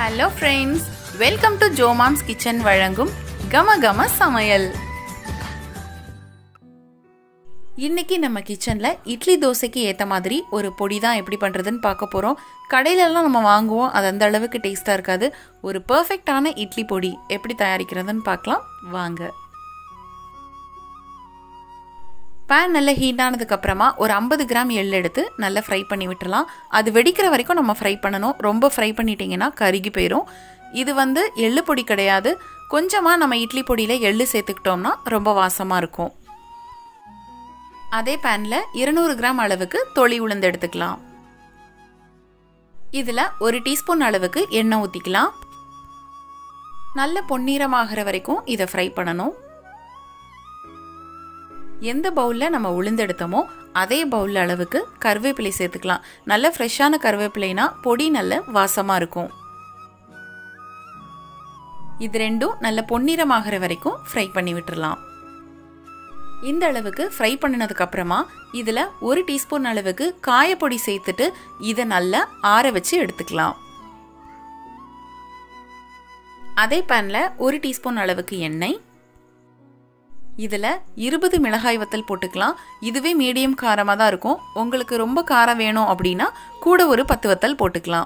hello friends welcome to Jomom's kitchen வழங்கும் கம கம சமையல் இன்னைக்கு நம்ம கிச்சனில் இட்லி தோசைக்கு ஏற்ற மாதிரி ஒரு பொடி தான் எப்படி பண்ணுறதுன்னு பார்க்க போகிறோம் கடையிலலாம் நம்ம வாங்குவோம் அது அந்த அளவுக்கு டேஸ்ட்டாக இருக்காது ஒரு பர்ஃபெக்டான இட்லி பொடி எப்படி தயாரிக்கிறதுன்னு பார்க்கலாம் வாங்க பேன் நல்லா ஹீட் ஆனதுக்கப்புறமா ஒரு ஐம்பது கிராம் எள் எடுத்து நல்லா ஃப்ரை பண்ணி விட்டுறலாம் அது வெடிக்கிற வரைக்கும் நம்ம ஃப்ரை பண்ணணும் ரொம்ப ஃப்ரை பண்ணிட்டீங்கன்னா கருகி போயிடும் இது வந்து எள்ளு பொடி கிடையாது கொஞ்சமாக நம்ம இட்லி பொடியில் எள்ளு சேர்த்துக்கிட்டோம்னா ரொம்ப வாசமாக இருக்கும் அதே பேனில் இருநூறு கிராம் அளவுக்கு தொளி உளுந்து எடுத்துக்கலாம் இதில் ஒரு டீஸ்பூன் அளவுக்கு எண்ணெய் ஊற்றிக்கலாம் நல்ல பொன்னிறமாகிற வரைக்கும் இதை ஃப்ரை பண்ணணும் எந்த பவுலில் நம்ம உளுந்தெடுத்தோமோ அதே பவுல் அளவுக்கு கருவேப்பிலை சேர்த்துக்கலாம் நல்ல ஃப்ரெஷ்ஷான கருவேப்பிலைனா பொடி நல்ல வாசமாக இருக்கும் இது ரெண்டும் நல்ல பொன்னிறமாகிற வரைக்கும் ஃப்ரை பண்ணி விட்டுறலாம் இந்த அளவுக்கு ஃப்ரை பண்ணினதுக்கு அப்புறமா இதில் ஒரு டீஸ்பூன் அளவுக்கு காயப்பொடி சேர்த்துட்டு இதை நல்லா ஆற வச்சு எடுத்துக்கலாம் அதே பேனில் ஒரு டீஸ்பூன் அளவுக்கு எண்ணெய் இதில் இருபது மிளகாய் வத்தல் போட்டுக்கலாம் இதுவே மீடியம் காரமாக தான் இருக்கும் உங்களுக்கு ரொம்ப காரம் வேணும் அப்படின்னா கூட ஒரு பத்து வத்தல் போட்டுக்கலாம்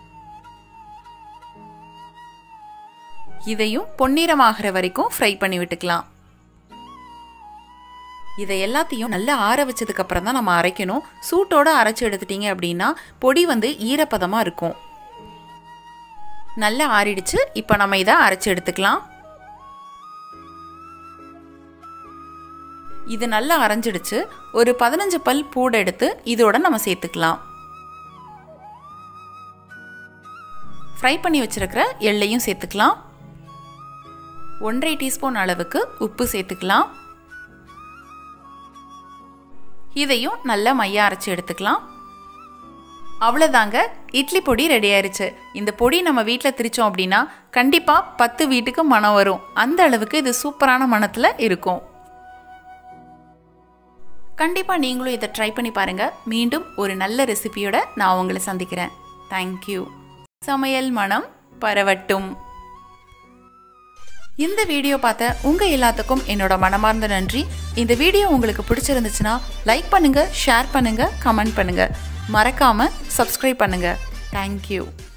இதையும் பொன்னிறமாகிற வரைக்கும் ஃப்ரை பண்ணி விட்டுக்கலாம் இதை எல்லாத்தையும் நல்லா ஆற வச்சதுக்கு அப்புறம் தான் நம்ம அரைக்கணும் சூட்டோட அரைச்சி எடுத்துட்டீங்க அப்படின்னா பொடி வந்து ஈரப்பதமாக இருக்கும் நல்லா ஆறிடுச்சு இப்போ நம்ம இதை அரைச்சி எடுத்துக்கலாம் இது நல்லா அரைஞ்சிடுச்சு ஒரு பதினஞ்சு பல் பூடை எடுத்து இதோட நம்ம சேர்த்துக்கலாம் ஃப்ரை பண்ணி வச்சிருக்கிற எள்ளையும் சேர்த்துக்கலாம் ஒன்றரை டீஸ்பூன் அளவுக்கு உப்பு சேர்த்துக்கலாம் இதையும் நல்லா மைய அரைச்சி எடுத்துக்கலாம் அவ்வளோதாங்க இட்லி பொடி ரெடி ஆயிருச்சு இந்த பொடி நம்ம வீட்டில் திரிச்சோம் அப்படின்னா கண்டிப்பாக பத்து வீட்டுக்கு மனம் வரும் அந்த அளவுக்கு இது சூப்பரான மனத்தில் இருக்கும் கண்டிப்பாக நீங்களும் இதை ட்ரை பண்ணி பாருங்கள் மீண்டும் ஒரு நல்ல ரெசிபியோட நான் உங்களை சந்திக்கிறேன் தேங்க்யூ சமையல் மனம் பரவட்டும் இந்த வீடியோ பார்த்த உங்கள் எல்லாத்துக்கும் என்னோட மனமார்ந்த நன்றி இந்த வீடியோ உங்களுக்கு பிடிச்சிருந்துச்சுன்னா லைக் பண்ணுங்கள் ஷேர் பண்ணுங்கள் கமெண்ட் பண்ணுங்கள் மறக்காமல் சப்ஸ்கிரைப் பண்ணுங்கள் தேங்க்யூ